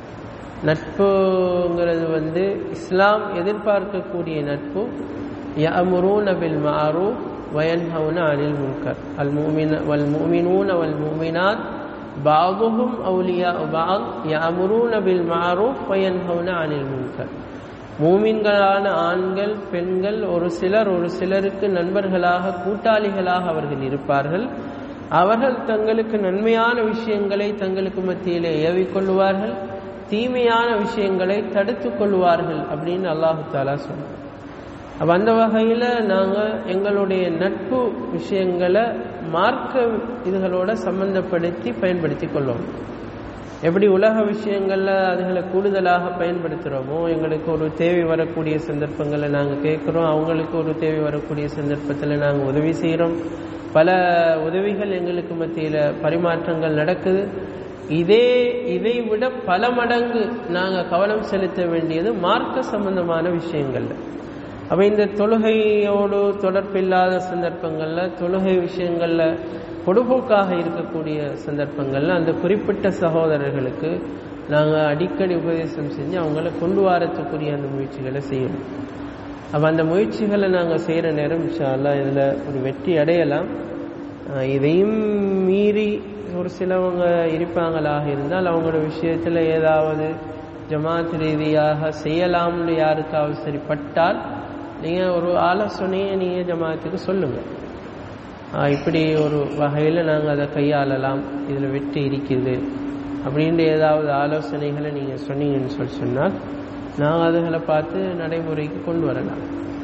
நட்புங்கிறது வந்து இஸ்லாம் எதிர்பார்க்கக்கூடிய நட்பு யஅமுரூன பில் மஅரூஃப் வயன்ஹவுன அனில் முன்கர் அல் மூமின வல் மூமினூன வல் மூமினாத் பாதுஹும் அவுலியா பாத் யஅமுரூன பில் மஅரூஃப் வயன்ஹவுன அனில் முன்கர் மூமின்களான ஆண்கள் பெண்கள் ஒரு சிலர் ஒரு சிலருக்கு நண்பர்களாக கூட்டாளிகளாக அவர்கள் இருப்பார்கள் அவர்கள் தங்களுக்கு நன்மையான விஷயங்களை தங்களுக்கு மத்தியிலே ஏவிக்கொள்வார்கள் தீமையான விஷயங்களை தடுத்துக் கொள்வார்கள் அப்படின்னு அல்லாஹு தாலா சொன்னார் அப்ப அந்த வகையில் நாங்கள் எங்களுடைய நட்பு விஷயங்களை மார்க்க இதுகளோட சம்பந்தப்படுத்தி பயன்படுத்தி கொள்வோம் எப்படி உலக விஷயங்களில் அதுகளை கூடுதலாக பயன்படுத்துகிறோமோ எங்களுக்கு ஒரு தேவை வரக்கூடிய சந்தர்ப்பங்களை நாங்கள் கேட்குறோம் அவங்களுக்கு ஒரு தேவை வரக்கூடிய சந்தர்ப்பத்தில் நாங்கள் உதவி செய்கிறோம் பல உதவிகள் எங்களுக்கு மத்தியில் பரிமாற்றங்கள் நடக்குது இதே இதை விட பல மடங்கு நாங்கள் கவனம் செலுத்த வேண்டியது மார்க்க சம்பந்தமான விஷயங்கள்ல அப்போ இந்த தொழுகையோடு தொடர்பில்லாத சந்தர்ப்பங்களில் தொழுகை விஷயங்களில் பொடுபோக்காக இருக்கக்கூடிய சந்தர்ப்பங்களில் அந்த குறிப்பிட்ட சகோதரர்களுக்கு நாங்கள் அடிக்கடி உபதேசம் செஞ்சு அவங்கள கொண்டு வரத்துக்குரிய அந்த முயற்சிகளை செய்யணும் அப்போ அந்த முயற்சிகளை நாங்கள் செய்கிற நேரம் இன்ஷால்லா இதில் ஒரு வெற்றி அடையலாம் அஹ் இதையும் மீறி ஒரு சிலவங்க இருப்பாங்களாக இருந்தால் அவங்களோட விஷயத்தில் ஏதாவது ஜமாத் ரீதியாக செய்யலாம்னு யாருக்காவது சரிப்பட்டால் நீங்கள் ஒரு ஆலோசனையை நீங்கள் ஜமாத்துக்கு சொல்லுங்கள் இப்படி ஒரு வகையில் நாங்கள் அதை கையாளலாம் இதில் வெற்றி இருக்குது அப்படின்ற ஏதாவது ஆலோசனைகளை நீங்கள் சொன்னீங்கன்னு சொல்லி சொன்னால் நாங்கள் அதுகளை பார்த்து நடைமுறைக்கு கொண்டு வரலாம்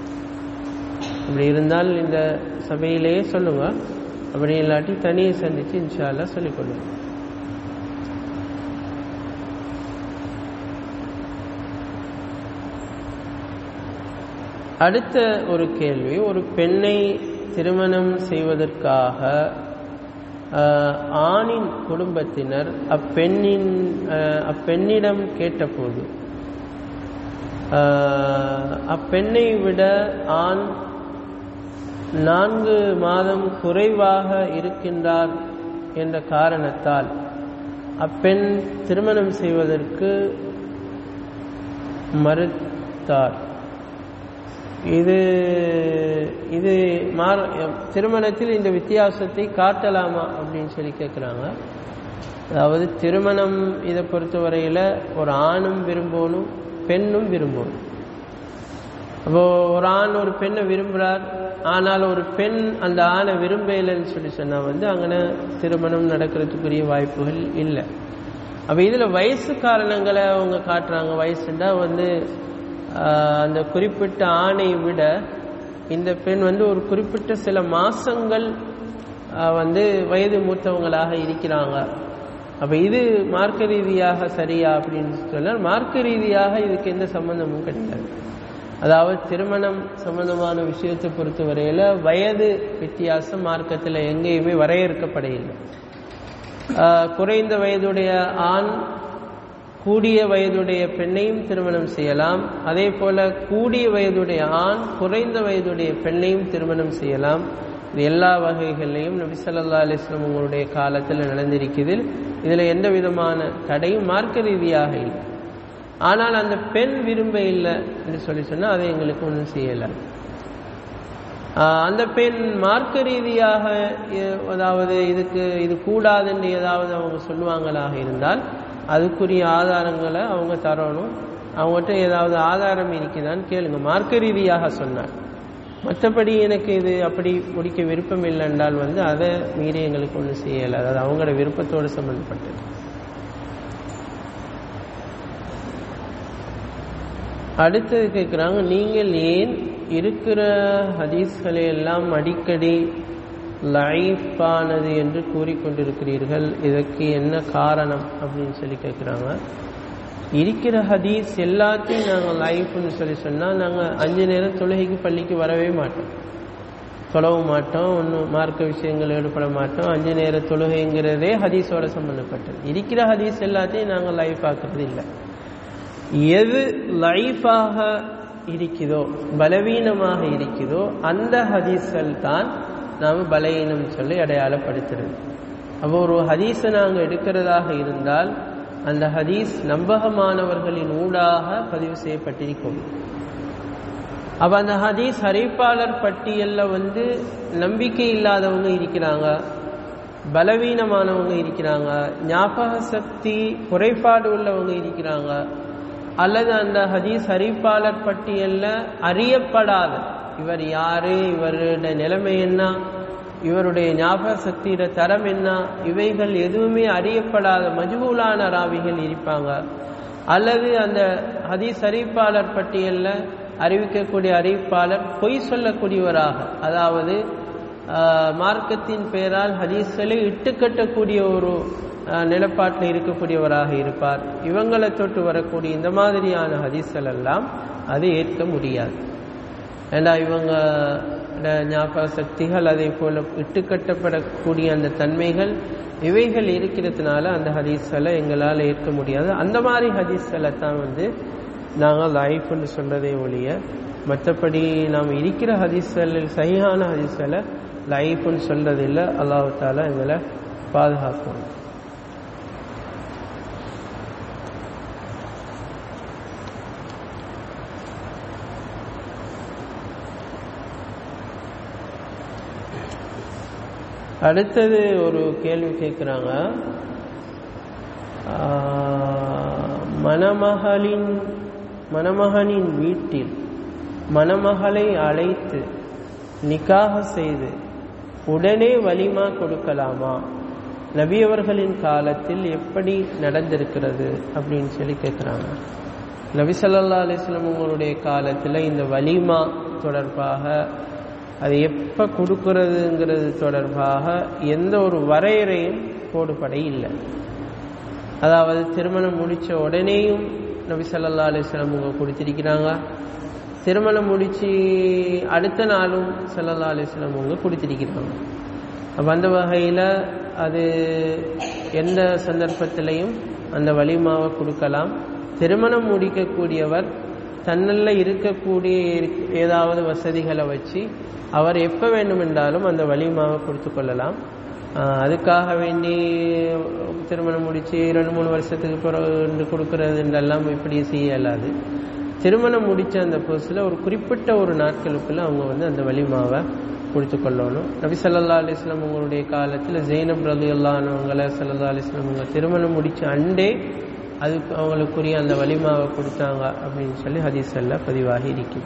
அப்படி இருந்தால் இந்த சபையிலேயே சொல்லுங்க அப்படி இல்லாட்டி தனியை சந்தித்து இன்ஷால்லா சொல்லிக் கொள்ளுங்க அடுத்த ஒரு கேள்வி ஒரு பெண்ணை திருமணம் செய்வதற்காக ஆஹ், ஆணின் குடும்பத்தினர் அப்பெண்ணின் ஆஹ், அப்பெண்ணிடம் கேட்டபோது ஆஹ், அப்பெண்ணை விட ஆண் நான்கு மாதம் குறைவாக இருக்கின்றார் என்ற காரணத்தால் அப்பெண் திருமணம் செய்வதற்கு மறுத்தார் இது இது மாற திருமணத்தில் இந்த வித்தியாசத்தை காட்டலாமா அப்படின்னு சொல்லி கேட்குறாங்க அதாவது திருமணம் இதை பொறுத்தவரையில் ஒரு ஆணும் விரும்பணும் பெண்ணும் விரும்பணும் அப்போ ஒரு ஆண் ஒரு பெண்ணை விரும்புகிறார் ஆனால் ஒரு பெண் அந்த ஆணை விரும்பலைன்னு சொல்லி சொன்னால் வந்து அங்கே திருமணம் நடக்கிறதுக்குரிய வாய்ப்புகள் இல்லை அப்போ இதில் வயசு காரணங்களை அவங்க காட்டுறாங்க வயசுண்டா வந்து அந்த குறிப்பிட்ட ஆணை விட இந்த பெண் வந்து ஒரு குறிப்பிட்ட சில மாசங்கள் வந்து வயது மூத்தவங்களாக இருக்கிறாங்க அப்போ இது மார்க்க ரீதியாக சரியா அப்படின்னு சொன்னால் மார்க்க ரீதியாக இதுக்கு எந்த சம்பந்தமும் கிடையாது அதாவது திருமணம் சம்பந்தமான விஷயத்தை பொறுத்தவரையில் வயது வித்தியாசம் மார்க்கத்தில் எங்கேயுமே வரையறுக்கப்படையில்லை குறைந்த வயதுடைய ஆண் கூடிய வயதுடைய பெண்ணையும் திருமணம் செய்யலாம் அதே போல கூடிய வயதுடைய ஆண் குறைந்த வயதுடைய பெண்ணையும் திருமணம் செய்யலாம் இது எல்லா வகைகள்லையும் நபி சொல்லா அலிஸ்லாம் உங்களுடைய காலத்தில் நடந்திருக்குது இதில் எந்த விதமான தடையும் மார்க்க ரீதியாக இல்லை ஆனால் அந்த பெண் விரும்ப இல்லை என்று சொல்லி சொன்னால் அதை எங்களுக்கு ஒன்றும் செய்யலை அந்த பெண் மார்க்க ரீதியாக அதாவது இதுக்கு இது கூடாதுன்னு ஏதாவது அவங்க சொல்லுவாங்களாக இருந்தால் அதுக்குரிய ஆதாரங்களை அவங்க தரணும் அவங்ககிட்ட ஏதாவது ஆதாரம் இருக்குதான்னு கேளுங்க மார்க்க ரீதியாக சொன்னார் மற்றபடி எனக்கு இது அப்படி முடிக்க விருப்பம் இல்லை என்றால் வந்து அதை மீறி எங்களுக்கு ஒன்றும் செய்யலை அதாவது அவங்களோட விருப்பத்தோடு சம்மந்தப்பட்டது அடுத்தது கேட்குறாங்க நீங்கள் ஏன் இருக்கிற ஹதீஸ்களை எல்லாம் அடிக்கடி லைஃபானது என்று கூறிக்கொண்டிருக்கிறீர்கள் இதற்கு என்ன காரணம் அப்படின்னு சொல்லி கேட்குறாங்க இருக்கிற ஹதீஸ் எல்லாத்தையும் நாங்கள் லைஃப்னு சொல்லி சொன்னால் நாங்கள் அஞ்சு நேரம் தொழுகைக்கு பள்ளிக்கு வரவே மாட்டோம் தொழவும் மாட்டோம் ஒன்றும் மார்க்க விஷயங்கள் ஈடுபட மாட்டோம் அஞ்சு நேர தொழுகைங்கிறதே ஹதீஸோட சம்மந்தப்பட்டது இருக்கிற ஹதீஸ் எல்லாத்தையும் நாங்கள் லைஃப் ஆக்குறது இல்லை எது லைஃபாக இருக்குதோ பலவீனமாக இருக்குதோ அந்த ஹதீஸ்கள் தான் நாம் பலவீனம் சொல்லி அடையாளப்படுத்துறது அப்போ ஒரு ஹதீஸை நாங்கள் எடுக்கிறதாக இருந்தால் அந்த ஹதீஸ் நம்பகமானவர்களின் ஊடாக பதிவு செய்யப்பட்டிருக்கும் அப்போ அந்த ஹதீஸ் அறிவிப்பாளர் பட்டியலில் வந்து நம்பிக்கை இல்லாதவங்க இருக்கிறாங்க பலவீனமானவங்க இருக்கிறாங்க ஞாபக சக்தி குறைபாடு உள்ளவங்க இருக்கிறாங்க அல்லது அந்த ஹதீஸ் அறிவிப்பாளர் பட்டியலில் அறியப்படாத இவர் யாரு இவருடைய நிலைமை என்ன இவருடைய ஞாபக சக்தியோட தரம் என்ன இவைகள் எதுவுமே அறியப்படாத மஜ்பூலான ராவிகள் இருப்பாங்க அல்லது அந்த ஹதீஸ் அறிவிப்பாளர் பட்டியலில் அறிவிக்கக்கூடிய அறிவிப்பாளர் பொய் சொல்லக்கூடியவராக அதாவது மார்க்கத்தின் பெயரால் ஹதீஸ்களை இட்டுக்கட்டக்கூடிய ஒரு நிலப்பாட்டில் இருக்கக்கூடியவராக இருப்பார் இவங்களை தொட்டு வரக்கூடிய இந்த மாதிரியான ஹதீஸ்கள் எல்லாம் அது ஏற்க முடியாது ஏண்டா இவங்க ஞாபக சக்திகள் அதே போல இட்டுக்கட்டப்படக்கூடிய அந்த தன்மைகள் இவைகள் இருக்கிறதுனால அந்த ஹதீஸ்களை எங்களால் ஏற்க முடியாது அந்த மாதிரி ஹதீஸ்களை தான் வந்து நாங்கள் லைஃப்னு சொல்றதே ஒழிய மற்றபடி நாம் இருக்கிற ஹதீஸ்களில் சரியான ஹதீஸ்களை லைஃப்னு சொல்றதில்லை அல்லாஹால எங்களை பாதுகாக்கணும் அடுத்தது ஒரு கேள்வி கேட்குறாங்க மணமகளின் மணமகனின் வீட்டில் மணமகளை அழைத்து நிக்காக செய்து உடனே வலிமா கொடுக்கலாமா நபியவர்களின் காலத்தில் எப்படி நடந்திருக்கிறது அப்படின்னு சொல்லி கேட்குறாங்க நபி சொல்லா அலிஸ்லாம் உங்களுடைய காலத்தில் இந்த வலிமா தொடர்பாக அது எப்போ கொடுக்கறதுங்கிறது தொடர்பாக எந்த ஒரு வரையறையும் போடுபட இல்லை அதாவது திருமணம் முடித்த உடனேயும் நபி சல்லா அலிஸ்லாம் அவங்க கொடுத்திருக்கிறாங்க திருமணம் முடித்து அடுத்த நாளும் சல்லல்லா அலிஸ்லாம் அவங்க கொடுத்திருக்கிறாங்க அப்போ அந்த வகையில் அது எந்த சந்தர்ப்பத்திலையும் அந்த வலிமாவை கொடுக்கலாம் திருமணம் முடிக்கக்கூடியவர் தன்னில் இருக்கக்கூடிய ஏதாவது வசதிகளை வச்சு அவர் எப்போ வேண்டுமென்றாலும் அந்த வலிமாவை கொடுத்து கொள்ளலாம் ஆஹ் அதுக்காக வேண்டி திருமணம் முடித்து ரெண்டு மூணு வருஷத்துக்கு பிறகு கொடுக்கறதுன்றெல்லாம் இப்படி செய்ய இயலாது திருமணம் முடித்த அந்த புதுசில் ஒரு குறிப்பிட்ட ஒரு நாட்களுக்குள்ள அவங்க வந்து அந்த வலிமாவை கொடுத்து கொள்ளணும் நபி சல்லா அலிஸ்லாம் உங்களுடைய காலத்தில் ஜெயினப் ரலி அல்லானவங்களை சல்லா அலிஸ்லாம் அவங்க திருமணம் முடித்த அண்டே அதுக்கு அவங்களுக்குரிய அந்த வலிமாவை கொடுத்தாங்க அப்படின்னு சொல்லி ஹதீஸல்ல பதிவாகி இருக்குது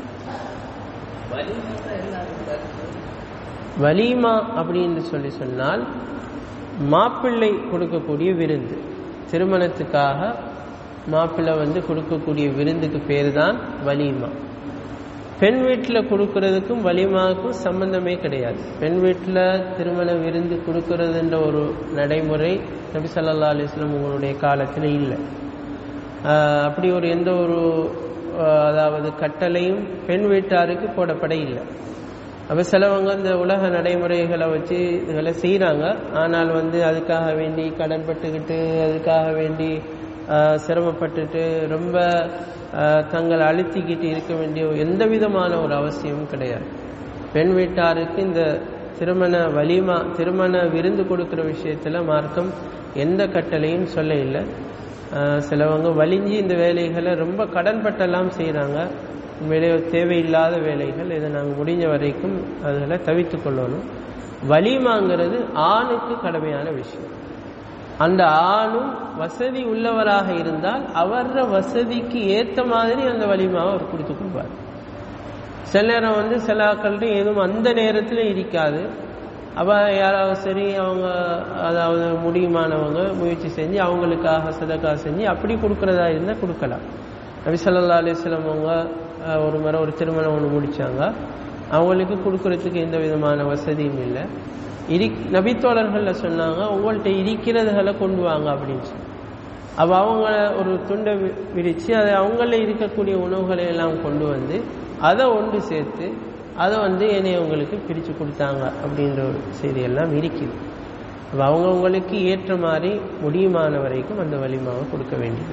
வலிமா அப்படின்னு சொல்லி சொன்னால் மாப்பிள்ளை கொடுக்கக்கூடிய விருந்து திருமணத்துக்காக மாப்பிள்ளை வந்து கொடுக்கக்கூடிய விருந்துக்கு பேர் தான் வலிமா பெண் வீட்டில் கொடுக்கறதுக்கும் வலிமாவுக்கும் சம்பந்தமே கிடையாது பெண் வீட்டில் திருமண விருந்து கொடுக்கறதுன்ற ஒரு நடைமுறை நபி சல்லா அலிஸ்லாம் உங்களுடைய காலத்தில் இல்லை ஆஹ் அப்படி ஒரு எந்த ஒரு ஆஹ் அதாவது கட்டளையும் பெண் வீட்டாருக்கு போடப்பட இல்லை அப்போ சிலவங்க இந்த உலக நடைமுறைகளை வச்சு இதுகளை செய்கிறாங்க ஆனால் வந்து அதுக்காக வேண்டி கடன்பட்டுக்கிட்டு அதுக்காக வேண்டி ஆஹ் சிரமப்பட்டுட்டு ரொம்ப ஆஹ் தங்களை அழுத்திக்கிட்டு இருக்க வேண்டிய எந்த விதமான ஒரு அவசியமும் கிடையாது பெண் வீட்டாருக்கு இந்த திருமண வலிமா திருமண விருந்து கொடுக்குற விஷயத்தில் மார்க்கம் எந்த கட்டளையும் சொல்ல இல்லை ஆஹ் சிலவங்க வலிஞ்சு இந்த வேலைகளை ரொம்ப கடன்பட்டெல்லாம் செய்கிறாங்க உண்மையிலே தேவையில்லாத வேலைகள் இதை நாங்கள் முடிஞ்ச வரைக்கும் அதில் தவித்து கொள்ளணும் வலிமாங்கிறது ஆணுக்கு கடமையான விஷயம் அந்த ஆணும் வசதி உள்ளவராக இருந்தால் அவர வசதிக்கு ஏற்ற மாதிரி அந்த வலிமாவை அவர் கொடுத்து கொள்வார் சில நேரம் வந்து சில ஆக்கள்கிட்ட எதுவும் அந்த நேரத்தில் இருக்காது அப்போ யாராவது சரி அவங்க அதாவது முடியுமானவங்க முயற்சி செஞ்சு அவங்களுக்காக சதக்கா செஞ்சு அப்படி கொடுக்குறதா இருந்தால் கொடுக்கலாம் நபி ஸல்லல்லாஹு அலைஹி வஸல்லம் அவங்க அஹ், ஒரு முறை ஒரு திருமணம் ஒன்று முடிச்சாங்க அவங்களுக்கு கொடுக்கறதுக்கு எந்த விதமான வசதியும் இல்லை இரி நபித்தோழர்கள்ல சொன்னாங்க உங்கள்கிட்ட இருக்கிறதுகளை கொண்டு வாங்க அப்படின்னு சொல்லி அப்போ அவங்க ஒரு துண்டை வி- விரித்து அதை அவங்கள இருக்கக்கூடிய உணவுகளை எல்லாம் கொண்டு வந்து அதை ஒன்று சேர்த்து அதை வந்து என்னையவங்களுக்கு பிரித்து கொடுத்தாங்க அப்படின்ற ஒரு செய்தியெல்லாம் இருக்குது அப்போ அவங்கவுங்களுக்கு ஏற்ற மாதிரி முடியுமான வரைக்கும் அந்த வலிமாவை கொடுக்க வேண்டியது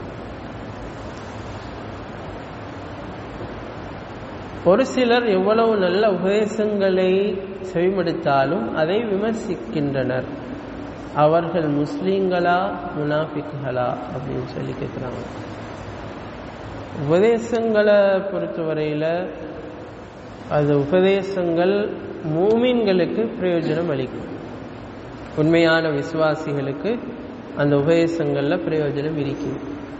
ஒரு சிலர் எவ்வளவு நல்ல உபதேசங்களை செவிமடுத்தாலும் அதை விமர்சிக்கின்றனர் அவர்கள் முஸ்லீம்களா முனாஃபிக்குகளா அப்படின்னு சொல்லி கேட்குறாங்க உபதேசங்களை பொறுத்தவரையில் அது உபதேசங்கள் மூமின்களுக்கு பிரயோஜனம் அளிக்கும் உண்மையான விசுவாசிகளுக்கு அந்த உபதேசங்களில் பிரயோஜனம் இருக்குது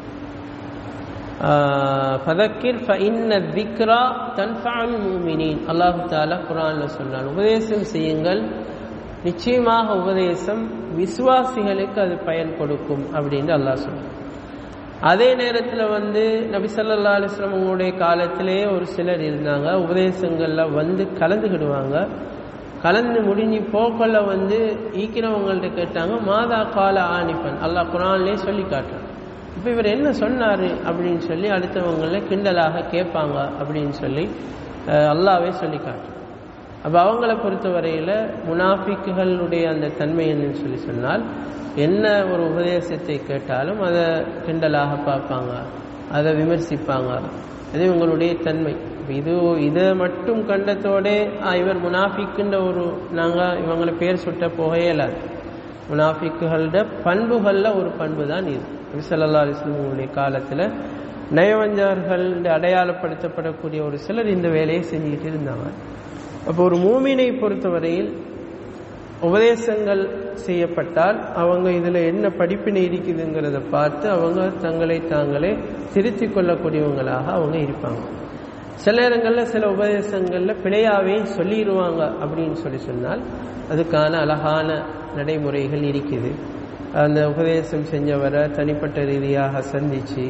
ஃபதக்கிர் ஃபஇன்ன திக்ரா தன்ஃபஅல் முஃமினீன் அல்லாஹ் தஆலா குர்ஆன்ல சொன்னான் உபதேசம் செய்யுங்கள் நிச்சயமாக உபதேசம் விசுவாசிகளுக்கு அது பயன் கொடுக்கும் அப்படின்னு அல்லாஹ் சொன்னான் அதே நேரத்தில் வந்து நபி ஸல்லல்லாஹு அலைஹி வஸல்லம் உங்களுடைய காலத்திலே ஒரு சிலர் இருந்தாங்க உபதேசங்களில் வந்து கலந்துக்கிடுவாங்க கலந்து முடிஞ்சு போக்கொள்ள வந்து ஈக்கிறவங்கள்ட்ட கேட்டாங்க மாதா கால ஆனிப்பன் அல்லாஹ் குரான்லேயே சொல்லி காட்டுறான் இப்போ இவர் என்ன சொன்னார் அப்படின்னு சொல்லி அடுத்தவங்கள கிண்டலாக கேட்பாங்க அப்படின்னு சொல்லி அஹ், அல்லாவே சொல்லி காட்டுறான் அப்போ அவங்கள பொறுத்தவரையில் முனாஃபிக்குகளுடைய அந்த தன்மை என்னன்னு சொல்லி சொன்னால் என்ன ஒரு உபதேசத்தை கேட்டாலும் அதை கிண்டலாக பார்ப்பாங்க அதை விமர்சிப்பாங்க அது இவங்களுடைய தன்மை இப்ப இது இதை மட்டும் கண்டத்தோடே ஆ, இவர் முனாஃபிக்குன்ற ஒரு நாங்கள் இவங்களை பேர் சுட்ட போக இயலாது முனாஃபிக்குகளோட பண்புகளில் ஒரு பண்பு தான் இது நபிசல்லா அலிஸ்லமுடைய காலத்தில் நயவஞ்சகர்கள் அடையாளப்படுத்தப்படக்கூடிய ஒரு சிலர் இந்த வேலையை செஞ்சுக்கிட்டு இருந்தாங்க அப்போ ஒரு மூமினை பொறுத்தவரையில் உபதேசங்கள் செய்யப்பட்டால் அவங்க இதில் என்ன படிப்பினை இருக்குதுங்கிறத பார்த்து அவங்க தங்களை தாங்களே திருத்திக் கொள்ளக்கூடியவங்களாக அவங்க இருப்பாங்க சில நேரங்களில் சில உபதேசங்களில் பிழையாவே சொல்லிடுவாங்க அப்படின்னு சொல்லி சொன்னால் அதுக்கான அழகான நடைமுறைகள் இருக்குது அந்த உபதேசம் செஞ்சவரை தனிப்பட்ட ரீதியாக சந்தித்து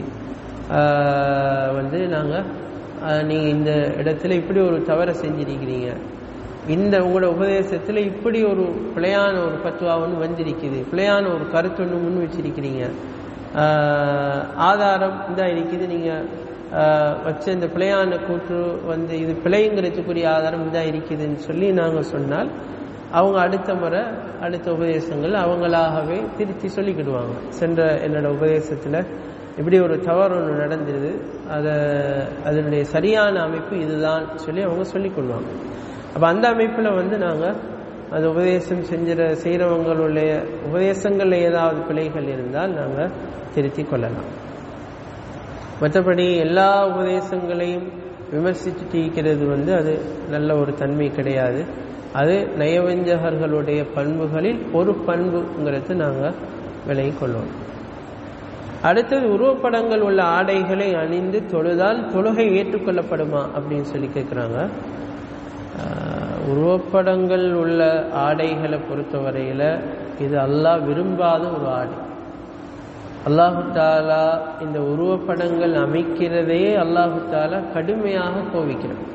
வந்து நாங்கள் நீங்கள் இந்த இடத்துல இப்படி ஒரு தவறை செஞ்சிருக்கிறீங்க இந்த உங்களோட உபதேசத்தில் இப்படி ஒரு பிழையான ஒரு பத்துவா ஒன்று வந்திருக்குது பிழையான ஒரு கருத்து ஒன்று முன் வச்சிருக்கிறீங்க ஆஹ் ஆதாரம் இதாக இருக்குது நீங்கள் வச்ச இந்த பிழையான கூற்று வந்து இது பிழைங்கிறதுக்குரிய ஆதாரம் இதாக இருக்குதுன்னு சொல்லி நாங்கள் சொன்னால் அவங்க அடுத்த முறை அடுத்த உபதேசங்கள் அவங்களாகவே திருத்தி சொல்லிக்கிடுவாங்க சென்ற என்னோட உபதேசத்தில் இப்படி ஒரு தவறு ஒன்று நடந்துருது அதை அதனுடைய சரியான அமைப்பு இதுதான் சொல்லி அவங்க சொல்லிக்கொள்வாங்க அப்போ அந்த அமைப்பில் வந்து நாங்கள் அந்த உபதேசம் செஞ்சிட செய்கிறவங்களுடைய உபதேசங்களில் ஏதாவது பிழைகள் இருந்தால் நாங்கள் திருத்தி கொள்ளலாம் மற்றபடி எல்லா உபதேசங்களையும் விமர்சிச்சுட்டு இருக்கிறது வந்து அது நல்ல ஒரு தன்மை கிடையாது அது நயவஞ்சகர்களுடைய பண்புகளில் ஒரு பண்புங்கிறது நாங்கள் விலகி கொள்வோம் அடுத்தது உருவப்படங்கள் உள்ள ஆடைகளை அணிந்து தொழுதால் தொழுகை ஏற்றுக்கொள்ளப்படுமா அப்படின்னு சொல்லி கேட்குறாங்க உருவப்படங்கள் உள்ள ஆடைகளை பொறுத்தவரையில் இது அல்லாஹ் விரும்பாத ஒரு ஆடை அல்லாஹு தாலா இந்த உருவப்படங்கள் அமைக்கிறதே அல்லாஹு தாலா கடுமையாக கோவிக்கிறான்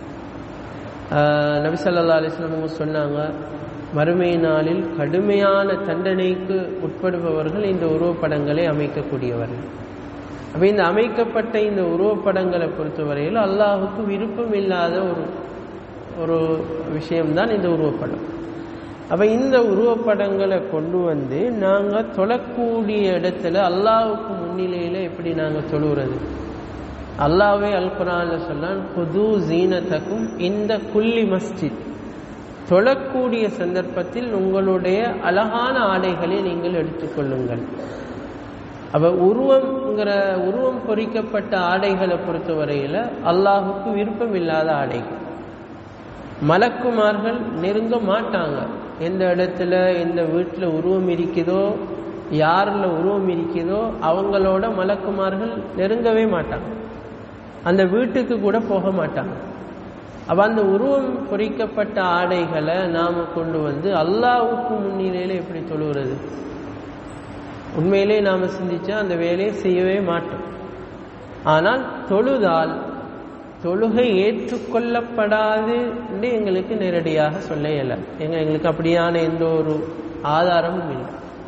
நபிசல்லா அலிஸ்லாம் சொன்னாங்க மறுமை நாளில் கடுமையான தண்டனைக்கு உட்படுபவர்கள் இந்த உருவப்படங்களை அமைக்கக்கூடியவர்கள் அப்போ இந்த அமைக்கப்பட்ட இந்த உருவப்படங்களை பொறுத்தவரையில் அல்லாஹுக்கு விருப்பம் இல்லாத ஒரு ஒரு விஷயம்தான் இந்த உருவப்படம் அப்போ இந்த உருவப்படங்களை கொண்டு வந்து நாங்கள் தொழக்கூடிய இடத்துல அல்லாஹுக்கு முன்னிலையில் எப்படி நாங்கள் தொழுகிறது அல்லாவே அல் குரான்ல சொன்னான் புது ஜீனத்தக்கும் இந்த குல்லி மஸ்ஜித் தொழக்கூடிய சந்தர்ப்பத்தில் உங்களுடைய அழகான ஆடைகளை நீங்கள் எடுத்துக்கொள்ளுங்கள் அப்ப உருவம்ங்கிற உருவம் பொறிக்கப்பட்ட ஆடைகளை பொறுத்தவரையில் அல்லாஹுக்கு விருப்பம் இல்லாத ஆடைகள் மலக்குமார்கள் நெருங்க மாட்டாங்க எந்த இடத்துல எந்த வீட்டில் உருவம் இருக்குதோ யாரில் உருவம் இருக்குதோ அவங்களோட மலக்குமார்கள் நெருங்கவே மாட்டாங்க அந்த வீட்டுக்கு கூட போக மாட்டாங்க அப்போ அந்த உருவம் பொறிக்கப்பட்ட ஆடைகளை நாம் கொண்டு வந்து அல்லாவுக்கு முன்னிலையில் எப்படி தொழுகிறது உண்மையிலே நாம் சிந்திச்சா அந்த வேலையை செய்யவே மாட்டோம் ஆனால் தொழுதால் தொழுகை ஏற்றுக்கொள்ளப்படாது என்று எங்களுக்கு நேரடியாக சொல்ல இயலாது எங்க எங்களுக்கு அப்படியான எந்த ஒரு ஆதாரமும் இல்லை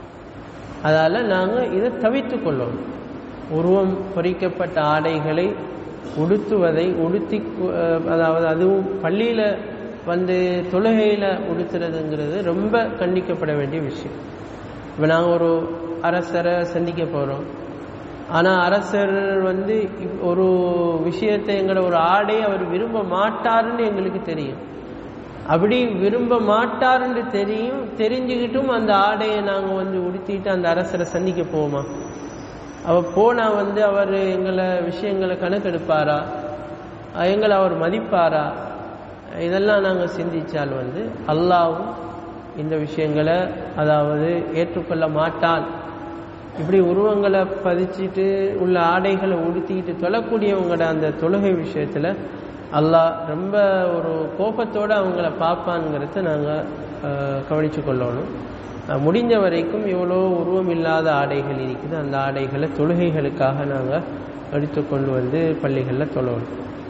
அதால் நாங்கள் இதை தவித்து கொள்ளணும் உருவம் பொறிக்கப்பட்ட ஆடைகளை உடுத்துவதை உடுத்தி அதாவது அதுவும் பள்ளியில் வந்து தொழுகையில் உடுத்துறதுங்கிறது ரொம்ப கண்டிக்கப்பட வேண்டிய விஷயம் இப்போ நாங்கள் ஒரு அரசரை சந்திக்க போகிறோம் ஆனால் அரசர் வந்து ஒரு விஷயத்தை எங்களை ஒரு ஆடை அவர் விரும்ப மாட்டாருன்னு எங்களுக்கு தெரியும் அப்படி விரும்ப மாட்டாருன்னு தெரியும் தெரிஞ்சுக்கிட்டும் அந்த ஆடையை நாங்கள் வந்து உடுத்திட்டு அந்த அரசரை சந்திக்க போவோமா அவர் போனால் வந்து அவர் எங்களை விஷயங்களை கணக்கெடுப்பாரா எங்களை அவர் மதிப்பாரா இதெல்லாம் நாங்கள் சிந்தித்தால் வந்து அல்லாவும் இந்த விஷயங்களை அதாவது ஏற்றுக்கொள்ள மாட்டான் இப்படி உருவங்களை பதிச்சிட்டு உள்ள ஆடைகளை உடுத்திக்கிட்டு தொழக்கூடியவங்களோட அந்த தொழுகை விஷயத்தில் அல்லாஹ் ரொம்ப ஒரு கோபத்தோடு அவங்கள பார்ப்பான்ங்கிறத நாங்கள் கவனித்து கொள்ளணும் முடிஞ்ச வரைக்கும் எவ்வளோ உருவம் இல்லாத ஆடைகள் இருக்குது அந்த ஆடைகளை தொழுகைகளுக்காக நாங்கள் எடுத்துக்கொண்டு வந்து பள்ளிகளில் தொழணும்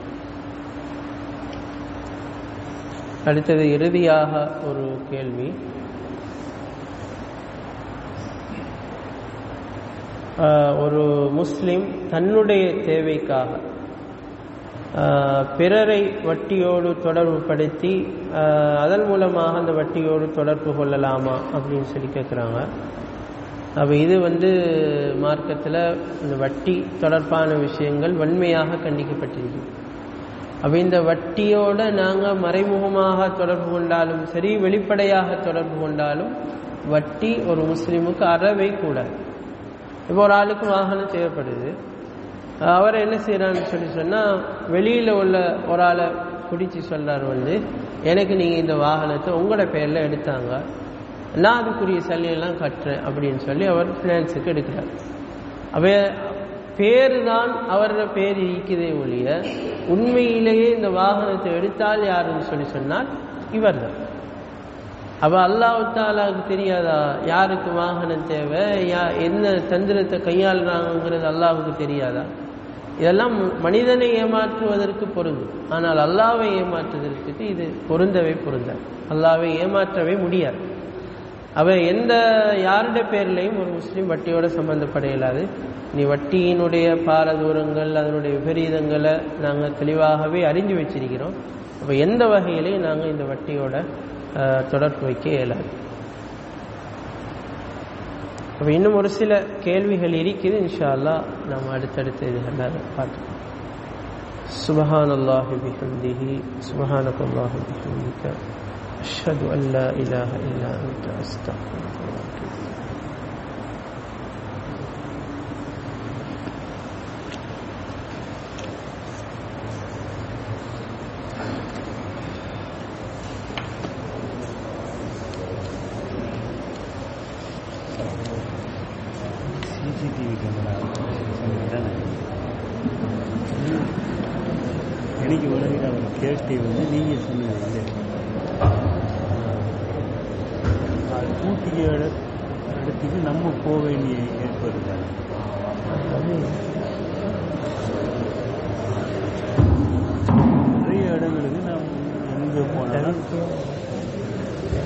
அடுத்தது இறுதியாக ஒரு கேள்வி ஒரு முஸ்லிம் தன்னுடைய தேவைக்காக பிறரை வட்டியோடு தொடர்பு படுத்தி அதன் மூலமாக அந்த வட்டியோடு தொடர்பு கொள்ளலாமா அப்படின்னு சொல்லி கேட்குறாங்க அப்போ இது வந்து மார்க்கத்தில் இந்த வட்டி தொடர்பான விஷயங்கள் வன்மையாக கண்டிக்கப்பட்டிருக்கு அப்போ இந்த வட்டியோட நாங்கள் மறைமுகமாக தொடர்பு கொண்டாலும் சரி வெளிப்படையாக தொடர்பு கொண்டாலும் வட்டி ஒரு முஸ்லீமுக்கு அறவே கூடாது இப்போ ஒரு ஆளுக்கு வாகனம் தேவைப்படுது அவர் என்ன செய்கிறான்னு சொல்லி சொன்னால் வெளியில் உள்ள ஒரு ஆளை பிடிச்சி சொல்கிறார் வந்து எனக்கு நீங்கள் இந்த வாகனத்தை உங்களோட பேரில் எடுத்தாங்க நான் அதுக்குரிய சல்லியெல்லாம் கட்டுறேன் அப்படின்னு சொல்லி அவர் ஃபினான்ஸுக்கு எடுக்கிறார் அவ பேரு தான் அவரோட பேர் இருக்குதே ஒழிய உண்மையிலேயே இந்த வாகனத்தை எடுத்தால் யாருன்னு சொல்லி சொன்னால் இவர் தான் அவ அல்லாஹாலாவுக்கு தெரியாதா யாருக்கு வாகனம் தேவை யா என்ன தந்திரத்தை கையாளுறாங்கிறது அல்லாவுக்கு தெரியாதா இதெல்லாம் மனிதனை ஏமாற்றுவதற்கு பொருந்தும் ஆனால் அல்லாவை ஏமாற்றுவதற்கு இது பொருந்தவே பொருந்த அல்லாவை ஏமாற்றவே முடியாது அவ எந்த யாருடைய பேர்லையும் ஒரு முஸ்லீம் வட்டியோட சம்பந்தப்பட இயலாது நீ வட்டியினுடைய பாரதூரங்கள் அதனுடைய விபரீதங்களை நாங்கள் தெளிவாகவே அறிஞ்சு வச்சிருக்கிறோம் அப்போ எந்த வகையிலையும் நாங்கள் இந்த வட்டியோட தொடர்பு வைக்க இயலாது அப்போ இன்னும் ஒரு சில கேள்விகள் இருக்குது இன்ஷா அல்லா நம்ம அடுத்தடுத்த இதுகளில் பார்த்துக்கலாம் سبحان الله بحمده سبحانك الله بحمدك أشهد أن لا إله إلا أنت أستغفرك وأتوب إليك சிசிடிவி கேமரா தானே எனக்கு உலகில் அவர் கேட்டு வந்து நீங்கள் சொன்னது இல்லை கூட்டிய இட இடத்துக்கு நம்ம போக வேண்டிய ஏற்பாடு தானே நிறைய இடங்களுக்கு நாம் எங்கே போனாலும்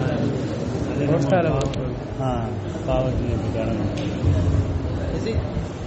போஸ்டால போகணும். ஆ காவல் நிலையத்துக்கான Is it?